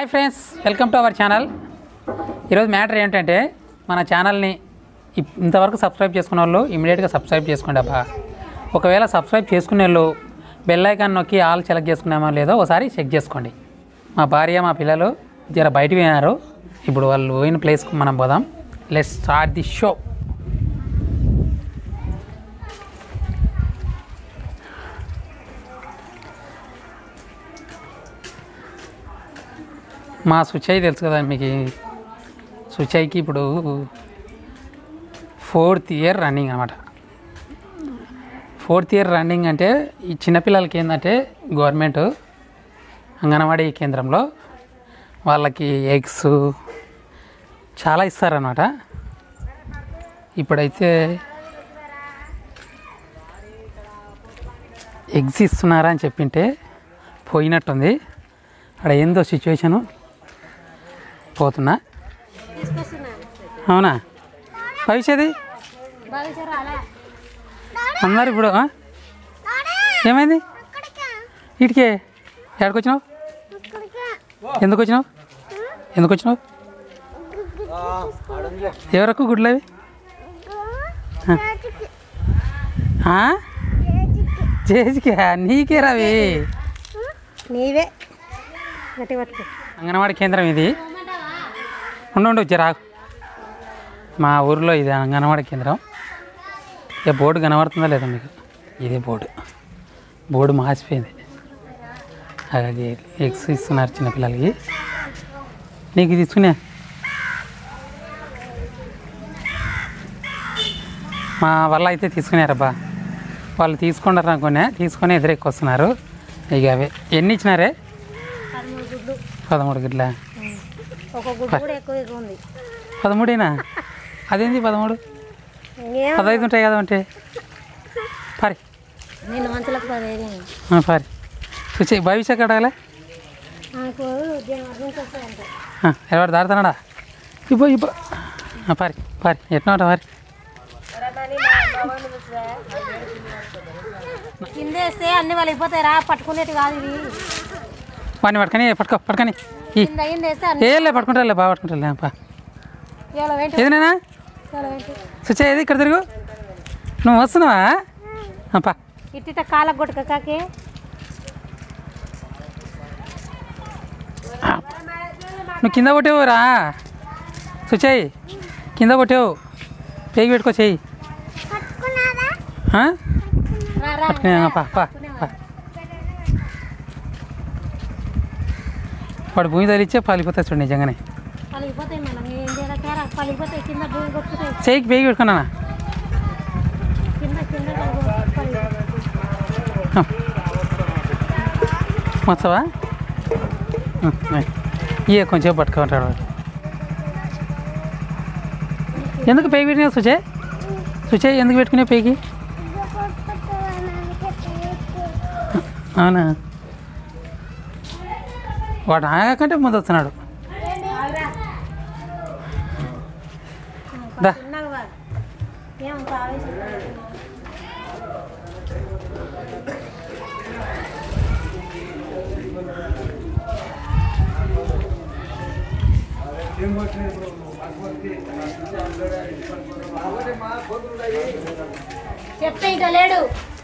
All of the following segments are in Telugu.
Hi friends welcome to our channel ఈరోజు మ్యాటర్ ఏంటంటే మన ఛానల్ని ఇప్- ఇంతవరకు సబ్స్క్రైబ్ చేసుకున్న వాళ్ళు ఇమీడియట్గా సబ్స్క్రైబ్ చేసుకోండి అబ్బా ఒకవేళ సబ్స్క్రైబ్ చేసుకునే వాళ్ళు బెల్ ఐకాన్ నొక్కి ఆల్ సెలెక్ట్ చేసుకున్నామో లేదో ఒకసారి చెక్ చేసుకోండి మా భార్య మా పిల్లలు జర బయట పోయినారు ఇప్పుడు వాళ్ళు పోయిన ప్లేస్కి మనం పోదాం లెట్ స్టార్ట్ ది షో మా సుచయ్ తెలుసు కదా మీకు సుచయ్కి ఇప్పుడు ఫోర్త్ ఇయర్ రన్నింగ్ అనమాట ఫోర్త్ ఇయర్ రన్నింగ్ అంటే ఈ చిన్నపిల్లలకి ఏంటంటే గవర్నమెంట్ అంగన్వాడీ కేంద్రంలో వాళ్ళకి ఎగ్స్ చాలా ఇస్తారనమాట ఇప్పుడైతే ఎగ్స్ ఇస్తున్నారా అని చెప్పింటే పోయినట్టుంది అక్కడ ఏందో సిచ్యువేషను పోతున్నా అవునా భవిష్యది అందరు ఇప్పుడు ఆ? ఏమైంది ఇటుకే ఎక్కడికి వచ్చినావు ఎందుకు వచ్చినావు ఎందుకు వచ్చినావు ఎవరకు గుడ్లు అవి ఆ? జేజికే నీకే రవి నీవే గట్టి పట్టుకో అంగన్వాడీ కేంద్రం ఇది ఉండు ఉండు జరాగు మా ఊర్లో ఇది అంగన్వాడీ కేంద్రం ఇక బోర్డు కనబడుతుందా లేదా మీకు ఇదే బోర్డు బోర్డు మాసిపోయింది అలాగే ఎగ్స్ ఇస్తున్నారు చిన్నపిల్లలకి నీకు ఇది ఇస్తున్నా మా వల్ల అయితే తీసుకున్నారబ్బా వాళ్ళు తీసుకున్నారు అనుకున్నా తీసుకొని ఎదురెక్కి వస్తున్నారు ఇక అవే ఎన్ని ఇచ్చినారే పదమూడు గుడ్లు పదమూడు గిట్ల ఒక గుడ్డు కూడా ఎక్కువ ఎక్కువ ఉంది పదమూడేనా అదేంది పదమూడు ఏం పదహైదు ఉంటాయి కదా అంటే పరి నిన్న మంచులకు పదిహేను ఆ, పరి చూసి భవిష్యత్ కడగలే నాకు జనవరి నుంచి వస్తాయంట ఎవరు దాడుతున్నాడా ఇబ్బో ఇబ్బో ఆ, పరి పరి ఎట్లా ఉంటా పరి కింద వేస్తే అన్ని వాళ్ళు అయిపోతాయి రా పట్టుకునేటి కాదు ఇది వాడిని పట్టుకొని పట్టుకో పట్టుకొని ఈ కింద అయింది వేస్తే అన్ని ఏలే పట్టుకుంటారులే బాగా పట్టుకుంటారులే పా ఎవరో వెంట ఏదినేనా ఎవరో వెంట సుచే ఏది ఇక్కడ తిరుగు నువ్వు వస్తున్నావా ఆ, పా ఇట్టిట కాలకు కొట్టుక కాకే నువ్వు కింద కొట్టేవురా సుచేయి కింద కొట్టేవు పేగి పెట్టుకో చెయ్యి ఆ? రా రా పట్టుకునే పా పా పా వాడు భూమి తగిలిచ్చే పాలిపోతాయి చూడు నిజంగానే పలిగిపోతాయి మనం ఏం చేయలేక పలిగిపోతాయి కింద భూమి కొట్టుకుంటాయి చేయికి పేగి పెట్టుకున్నా కింద కింద పలిగిపోతాయి. మొత్తవా ఇయ్య కొంచెం పట్టుకుంటాడు వాడు ఎందుకు పేగి పెట్టినా సుచే సుచే ఎందుకు పెట్టుకునే పేగి అవునా వాడు ఆగకంటే ముందు వస్తున్నాడు దా చిన్నగా కాదు. ఏం కావేశం చెప్తే ఇంకా లేడు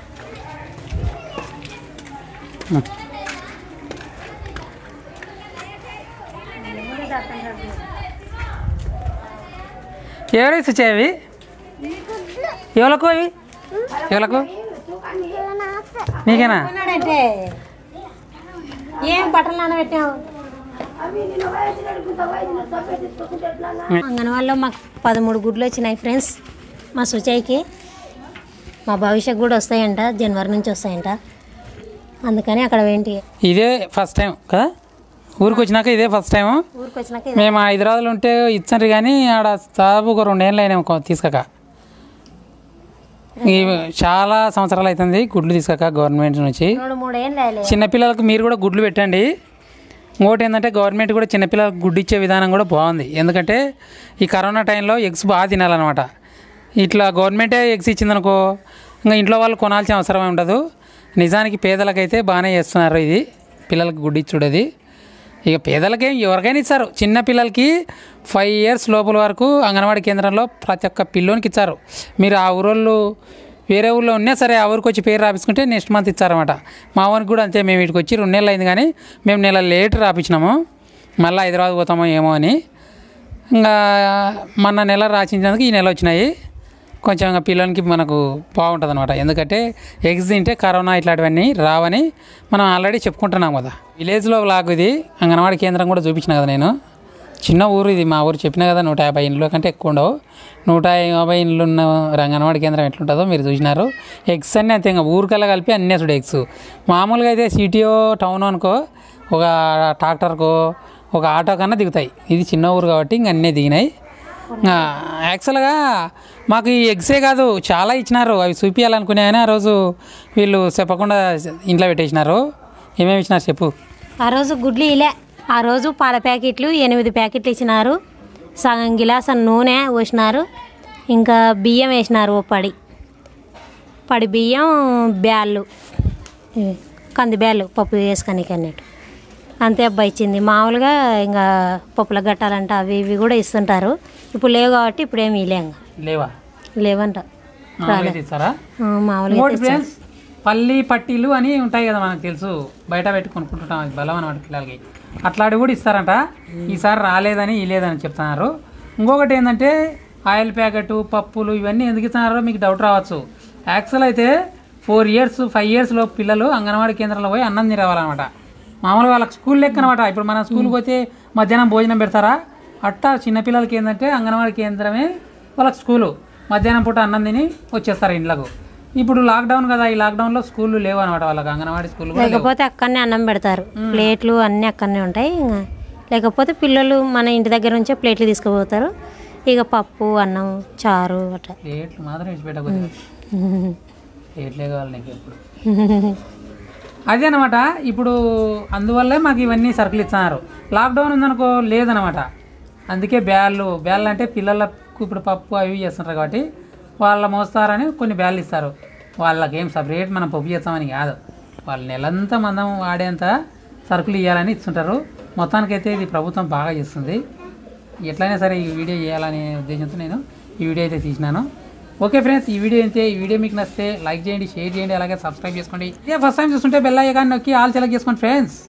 ఎవరైతే సుచే అవి ఎవలకు అవి ఎవలకు నీకేనా కొన్నాడంటే ఏం బట్టలు నానబెట్టావు అంగన్వాడలో మాకు పదమూడు గుడ్లు వచ్చినాయి ఫ్రెండ్స్ మా సుచయ్కి మా భవిష్యత్ కూడా వస్తాయంట జనవరి నుంచి వస్తాయంట అందుకని అక్కడ ఏంటి ఇదే ఫస్ట్ టైం కదా ఊరికి వచ్చినాక ఇదే ఫస్ట్ టైం ఊరికి వచ్చినాక మేము హైదరాబాద్లో ఉంటే ఇచ్చారు కానీ ఆడ దాదాపు ఒక రెండేళ్ళు అయినా తీసుకోక ఈ చాలా సంవత్సరాలు అవుతుంది గుడ్లు తీసుకోక గవర్నమెంట్ నుంచి రెండు మూడు ఏం లేలే చిన్నపిల్లలకు మీరు కూడా గుడ్లు పెట్టండి ఇంకోటి ఏంటంటే గవర్నమెంట్ కూడా చిన్నపిల్లలకు గుడ్డు ఇచ్చే విధానం కూడా బాగుంది ఎందుకంటే ఈ కరోనా టైంలో ఎగ్స్ బాగా తినాలన్నమాట ఇట్లా గవర్నమెంటే ఎగ్స్ ఇచ్చిందనుకో ఇంకా ఇంట్లో వాళ్ళు కొనాల్సిన అవసరం ఉండదు నిజానికి పేదలకైతే బాగానే చేస్తున్నారు ఇది పిల్లలకు గుడ్డు ఇచ్చుడది ఇక పేదలకేం ఎవరికైనా ఇచ్చారు చిన్న పిల్లలకి ఫైవ్ ఇయర్స్ లోపల వరకు అంగన్వాడీ కేంద్రంలో ప్రతి ఒక్క పిల్లోనికి ఇచ్చారు మీరు ఆ ఊరోళ్ళు వేరే ఊళ్ళో ఉన్నా సరే ఆ ఊరికి వచ్చి పేరు రాపించుకుంటే నెక్స్ట్ మంత్ ఇచ్చారన్నమాట మా వానికి కూడా అంతే మేము ఇటుకు వచ్చి రెండు నెలలు అయింది కానీ మేము నెల లేట్ రాపించినాము మళ్ళీ హైదరాబాద్ పోతామో ఏమో అని ఇంకా మొన్న నెల రాసించినందుకు ఈ నెల వచ్చినాయి కొంచెం ఇంకా పిల్లలకి మనకు బాగుంటుంది అనమాట ఎందుకంటే ఎగ్స్ తింటే కరోనా ఇట్లాంటివన్నీ రావని మనం ఆల్రెడీ చెప్పుకుంటున్నాం కదా విలేజ్లో లాగ్ ఇది అంగన్వాడీ కేంద్రం కూడా చూపించిన కదా నేను చిన్న ఊరు ఇది మా ఊరు చెప్పిన కదా నూట యాభై ఇండ్ల కంటే ఎక్కువ ఉండవు నూట యాభై ఇండ్లు ఉన్న అంగన్వాడీ కేంద్రం ఎట్లుంటుందో మీరు చూసినారు ఎగ్స్ అన్నీ అంతే ఇంకా ఊరికల్లా కలిపి అన్నీ చూడు ఎగ్స్ మామూలుగా అయితే సిటీఓ టౌన్ అనుకో ఒక ట్రాక్టర్కో ఒక ఆటో కన్నా దిగుతాయి ఇది చిన్న ఊరు కాబట్టి ఇంక అన్నీ దిగినాయి ఇంకా యాక్చువల్గా మాకు ఈ ఎగ్సే కాదు చాలా ఇచ్చినారు అవి చూపించాలనుకునే కానీ ఆ రోజు వీళ్ళు చెప్పకుండా ఇంట్లో పెట్టేసినారు ఏమేమి ఇచ్చినారు చెప్పు ఆ రోజు గుడ్లు ఇలే ఆ రోజు పాల ప్యాకెట్లు ఎనిమిది ప్యాకెట్లు ఇచ్చినారు సగం గిలాస నూనె పోసినారు ఇంకా బియ్యం వేసినారు ఓ పడి పడి బియ్యం బ్యాళ్ళు ఇవి కంది బ్యాళ్ళు పప్పు వేసుకొని అన్నట్టు అంతే అబ్బా ఇచ్చింది మామూలుగా ఇంకా పప్పుల గట్టాలంట అవి ఇవి కూడా ఇస్తుంటారు ఇప్పుడు లేవు కాబట్టి ఇప్పుడు ఏమి ఇలే ఇంకా లేవా లేవంట మామూలుగా ఇస్తారా ఆ, మామూలుగా ఇంకోటి అయితే ఇస్తారు. ఫ్రెండ్స్ పల్లి పట్టీలు అని ఉంటాయి కదా మనకు తెలుసు బయట పెట్టి కొనుక్కుంటుంటాం అది బలం అనమాట పిల్లలకి అట్లాంటివి కూడా ఇస్తారంట ఈసారి రాలేదని ఇలేదని చెప్తున్నారు ఇంకొకటి ఏంటంటే ఆయిల్ ప్యాకెట్ పప్పులు ఇవన్నీ ఎందుకు ఇస్తున్నారో మీకు డౌట్ రావచ్చు యాక్చువల్ అయితే ఫోర్ ఇయర్స్ ఫైవ్ ఇయర్స్లో పిల్లలు అంగన్వాడీ కేంద్రంలో పోయి అన్నం తినవాలన్నమాట మామూలుగా వాళ్ళకి స్కూల్ లెక్క అనమాట ఇప్పుడు మన స్కూల్కి పోతే మధ్యాహ్నం భోజనం పెడతారా అట్టా చిన్నపిల్లలకి ఏంటంటే అంగన్వాడీ కేంద్రమే వాళ్ళకి స్కూలు మధ్యాహ్నం పూట అన్నం తిని వచ్చేస్తారు ఇంట్లకు ఇప్పుడు లాక్డౌన్ కదా ఈ లాక్డౌన్లో స్కూళ్ళు లేవు అనమాట వాళ్ళకి అంగన్వాడీ స్కూల్ కూడా లేవు లేకపోతే అక్కడనే అన్నం పెడతారు ప్లేట్లు అన్నీ అక్కడనే ఉంటాయి ఇంకా లేకపోతే పిల్లలు మన ఇంటి దగ్గర నుంచే ప్లేట్లు తీసుకుపోతారు ఇక పప్పు అన్నం చారు అట్లా ప్లేట్లు మాత్రం విడిచిపెట్టకూడదు ప్లేట్లే కావాలి నీకు ఎప్పుడు అదే అనమాట ఇప్పుడు అందువల్లే మాకు ఇవన్నీ సరుకులు ఇస్తున్నారు లాక్డౌన్ ఉందనుకో లేదనమాట అందుకే బ్యాళ్ళు బ్యాళ్ళు అంటే పిల్లలకు ఇప్పుడు పప్పు అవి ఇవి చేస్తుంటారు కాబట్టి వాళ్ళ మోస్తారని కొన్ని బ్యాళ్ళు ఇస్తారు వాళ్ళకి ఏం సపరేట్ మనం పప్పు చేస్తామని కాదు వాళ్ళు నెలంతా మనం వాడేంత సరుకులు ఇవ్వాలని ఇస్తుంటారు మొత్తానికైతే ఇది ప్రభుత్వం బాగా చేస్తుంది ఎట్లయినా సరే ఈ వీడియో చేయాలనే ఉద్దేశంతో నేను ఈ వీడియో అయితే తీసినాను ఓకే ఫ్రెండ్స్ ఈ వీడియో అయితే ఈ వీడియో మీకు నచ్చితే లైక్ చేయండి షేర్ చేయండి అలాగే సబ్స్క్రైబ్ చేసుకోండి ఇదే ఫస్ట్ టైం చూస్తుంటే బెల్ ఐకాన్ నొక్కి ఆల్ సెలెక్ట్ చేసుకోండి ఫ్రెండ్స్